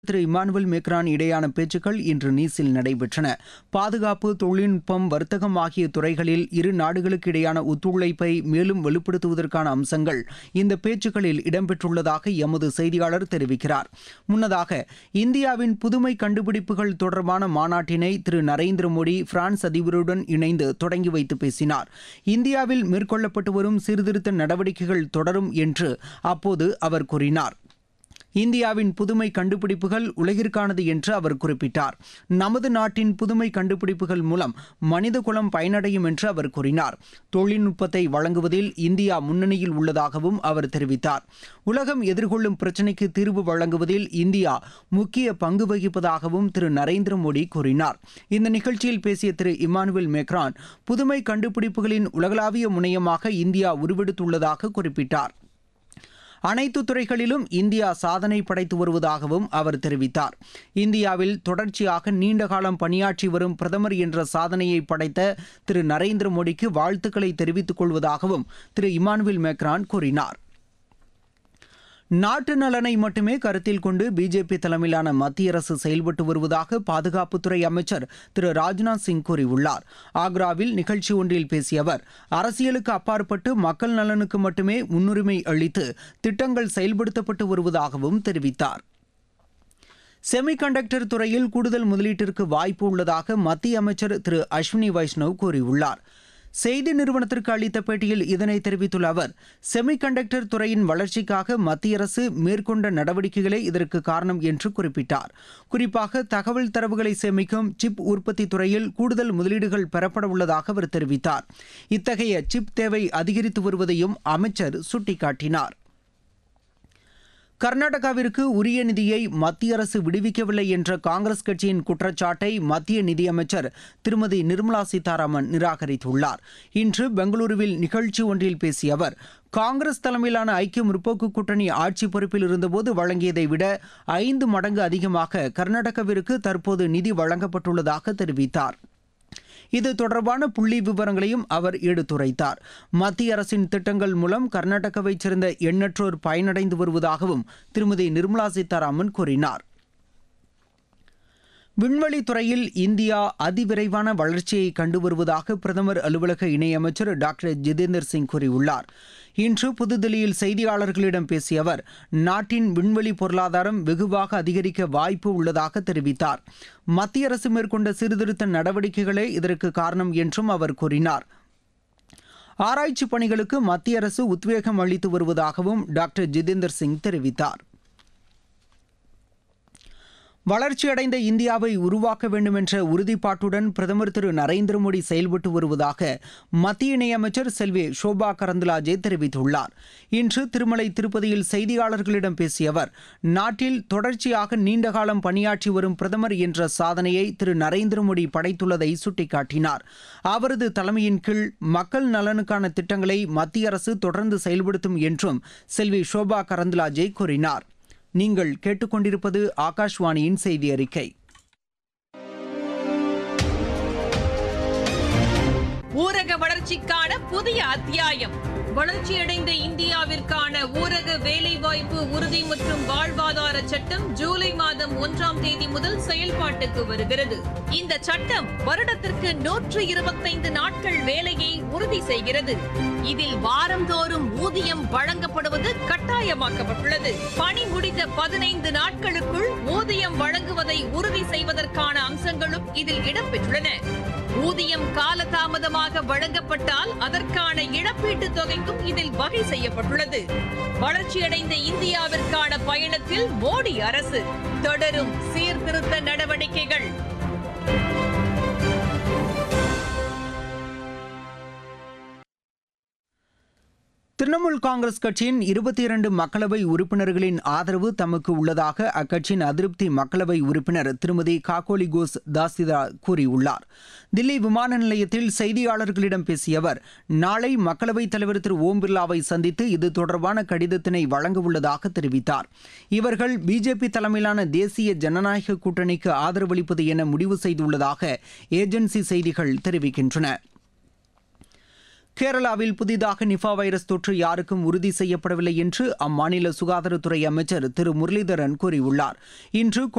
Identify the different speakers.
Speaker 1: திரு Emmanuel Macron இடையான பேச்சுக்கள் இன்று நீஸில் நடைபெற்றன பாதுகாப்பு தொழில்நுட்பம் வர்த்தகம் ஆகிய துறைகளில் இரு நாடுகளுக்கு இடையான ஒத்துழைப்பை மேலும் வலுப்படுத்துவதற்கான அம்சங்கள் இந்த பேச்சுக்களில் இடம்பெற்றுள்ளதாக எமது செய்தியாளர் தெரிவிக்கிறார் முன்னதாக இந்தியாவின் புதுமை கண்டுபிடிப்புகள் தொடர்பான மாநாட்டினை திரு நரேந்திர மோடி பிரான்ஸ் அதிபருடன் இணைந்து தொடங்கி வைத்து பேசினார் இந்தியாவில் மேற்கொள்ளப்பட்டு வரும் சீர்திருத்த நடவடிக்கைகள் தொடரும் என்று அப்போது அவர் கூறினார் இந்தியாவின் புதுமை கண்டுபிடிப்புகள் உலகிற்கானது என்று அவர் குறிப்பிட்டார் நமது நாட்டின் புதுமை கண்டுபிடிப்புகள் மூலம் மனிதகுலம் பயனடையும் என்று அவர் கூறினார் தொழில்நுட்பத்தை வழங்குவதில் இந்தியா முன்னணியில் உள்ளதாகவும் அவர் தெரிவித்தார் உலகம் எதிர்கொள்ளும் பிரச்சினைக்கு தீர்வு வழங்குவதில் இந்தியா முக்கிய பங்கு வகிப்பதாகவும் திரு நரேந்திர மோடி கூறினார் இந்த நிகழ்ச்சியில் பேசிய திரு இமானுவேல் மேக்ரான் புதுமை கண்டுபிடிப்புகளின் உலகளாவிய முனையமாக இந்தியா உருவெடுத்துள்ளதாக குறிப்பிட்டார் அனைத்து துறைகளிலும் இந்தியா சாதனை படைத்து வருவதாகவும் அவர் தெரிவித்தார் இந்தியாவில் தொடர்ச்சியாக நீண்ட காலம் பணியாற்றி வரும் பிரதமர் என்ற சாதனையை படைத்த திரு நரேந்திர மோடிக்கு வாழ்த்துக்களை தெரிவித்துக் கொள்வதாகவும் திரு இமானுவேல் மேக்ரான் கூறினார் நாட்டு நலனை மட்டுமே கருத்தில் கொண்டு பிஜேபி தலைமையிலான மத்திய அரசு செயல்பட்டு வருவதாக பாதுகாப்புத்துறை அமைச்சர் திரு ராஜ்நாத் சிங் கூறியுள்ளார் ஆக்ராவில் நிகழ்ச்சி ஒன்றில் பேசிய அவர் அரசியலுக்கு அப்பாற்பட்டு மக்கள் நலனுக்கு மட்டுமே முன்னுரிமை அளித்து திட்டங்கள் செயல்படுத்தப்பட்டு வருவதாகவும் தெரிவித்தார் செமிகண்டக்டர் துறையில் கூடுதல் முதலீட்டிற்கு வாய்ப்பு உள்ளதாக மத்திய அமைச்சர் திரு அஸ்வினி வைஷ்ணவ் கூறியுள்ளார் செய்தி நிறுவனத்திற்கு அளித்த பேட்டியில் இதனை தெரிவித்துள்ள அவர் செமிகண்டக்டர் துறையின் வளர்ச்சிக்காக மத்திய அரசு மேற்கொண்ட நடவடிக்கைகளே இதற்கு காரணம் என்று குறிப்பிட்டார் குறிப்பாக தகவல் தரவுகளை சேமிக்கும் சிப் உற்பத்தி துறையில் கூடுதல் முதலீடுகள் பெறப்பட உள்ளதாக அவர் தெரிவித்தார் இத்தகைய சிப் தேவை அதிகரித்து வருவதையும் அமைச்சர் சுட்டிக்காட்டினார் கர்நாடகாவிற்கு உரிய நிதியை மத்திய அரசு விடுவிக்கவில்லை என்ற காங்கிரஸ் கட்சியின் குற்றச்சாட்டை மத்திய நிதியமைச்சர் திருமதி நிர்மலா சீதாராமன் நிராகரித்துள்ளார் இன்று பெங்களூருவில் நிகழ்ச்சி ஒன்றில் பேசிய அவர் காங்கிரஸ் தலைமையிலான ஐக்கிய முற்போக்கு கூட்டணி ஆட்சி பொறுப்பில் இருந்தபோது வழங்கியதை விட ஐந்து மடங்கு அதிகமாக கர்நாடகாவிற்கு தற்போது நிதி வழங்கப்பட்டுள்ளதாக தெரிவித்தார் இது தொடர்பான புள்ளி விவரங்களையும் அவர் எடுத்துரைத்தார் மத்திய அரசின் திட்டங்கள் மூலம் கர்நாடகாவைச் சேர்ந்த எண்ணற்றோர் பயனடைந்து வருவதாகவும் திருமதி நிர்மலா சீதாராமன் கூறினார் விண்வெளி துறையில் இந்தியா அதிவிரைவான வளர்ச்சியை கண்டு வருவதாக பிரதமர் அலுவலக இணையமைச்சர் டாக்டர் ஜிதேந்தர் சிங் கூறியுள்ளார் இன்று புதுதில்லியில் செய்தியாளர்களிடம் பேசிய அவர் நாட்டின் விண்வெளி பொருளாதாரம் வெகுவாக அதிகரிக்க வாய்ப்பு உள்ளதாக தெரிவித்தார் மத்திய அரசு மேற்கொண்ட சீர்திருத்த நடவடிக்கைகளே இதற்கு காரணம் என்றும் அவர் கூறினார் ஆராய்ச்சி பணிகளுக்கு மத்திய அரசு உத்வேகம் அளித்து வருவதாகவும் டாக்டர் ஜிதேந்தர் சிங் தெரிவித்தார் வளர்ச்சியடைந்த இந்தியாவை உருவாக்க வேண்டும் என்ற உறுதிப்பாட்டுடன் பிரதமர் திரு நரேந்திர மோடி செயல்பட்டு வருவதாக மத்திய இணையமைச்சர் செல்வி ஷோபா கரந்தலாஜே தெரிவித்துள்ளார் இன்று திருமலை திருப்பதியில் செய்தியாளர்களிடம் பேசிய அவர் நாட்டில் தொடர்ச்சியாக நீண்டகாலம் பணியாற்றி வரும் பிரதமர் என்ற சாதனையை திரு நரேந்திர மோடி படைத்துள்ளதை சுட்டிக்காட்டினார் அவரது தலைமையின் கீழ் மக்கள் நலனுக்கான திட்டங்களை மத்திய அரசு தொடர்ந்து செயல்படுத்தும் என்றும் செல்வி ஷோபா கரந்தலாஜே கூறினார் நீங்கள் கேட்டுக்கொண்டிருப்பது ஆகாஷ்வாணியின் செய்தி அறிக்கை
Speaker 2: ஊரக வளர்ச்சிக்கான புதிய அத்தியாயம் வளர்ச்சியடைந்த இந்தியாவிற்கான ஊரக வேலைவாய்ப்பு உறுதி மற்றும் வாழ்வாதார சட்டம் ஜூலை மாதம் ஒன்றாம் தேதி முதல் செயல்பாட்டுக்கு வருகிறது இந்த சட்டம் வருடத்திற்கு நூற்று இருபத்தைந்து நாட்கள் வேலையை உறுதி செய்கிறது இதில் வாரந்தோறும் ஊதியம் வழங்கப்படுவது கட்டாயமாக்கப்பட்டுள்ளது பணி முடிந்த பதினைந்து நாட்களுக்குள் ஊதியம் வழங்குவதை உறுதி செய்வதற்கான அம்சங்களும் இதில் இடம்பெற்றுள்ளன ஊதியம் காலதாமதமாக வழங்கப்பட்டால் அதற்கான இழப்பீட்டுத் தொகைக்கும் இதில் வகை செய்யப்பட்டுள்ளது வளர்ச்சியடைந்த இந்தியாவிற்கான பயணத்தில் மோடி அரசு தொடரும் சீர்திருத்த நடவடிக்கைகள்
Speaker 1: திரிணாமுல் காங்கிரஸ் கட்சியின் இருபத்தி இரண்டு மக்களவை உறுப்பினர்களின் ஆதரவு தமக்கு உள்ளதாக அக்கட்சியின் அதிருப்தி மக்களவை உறுப்பினர் திருமதி காகோலி கோஸ் தாசிதா கூறியுள்ளார் தில்லி விமான நிலையத்தில் செய்தியாளர்களிடம் பேசிய அவர் நாளை மக்களவைத் தலைவர் திரு ஓம் பிர்லாவை சந்தித்து இது தொடர்பான கடிதத்தினை வழங்க உள்ளதாக தெரிவித்தார் இவர்கள் பிஜேபி தலைமையிலான தேசிய ஜனநாயக கூட்டணிக்கு ஆதரவளிப்பது என முடிவு செய்துள்ளதாக ஏஜென்சி செய்திகள் தெரிவிக்கின்றன கேரளாவில் புதிதாக நிஃபா வைரஸ் தொற்று யாருக்கும் உறுதி செய்யப்படவில்லை என்று அம்மாநில சுகாதாரத்துறை அமைச்சர் திரு முரளிதரன் கூறியுள்ளார் இன்று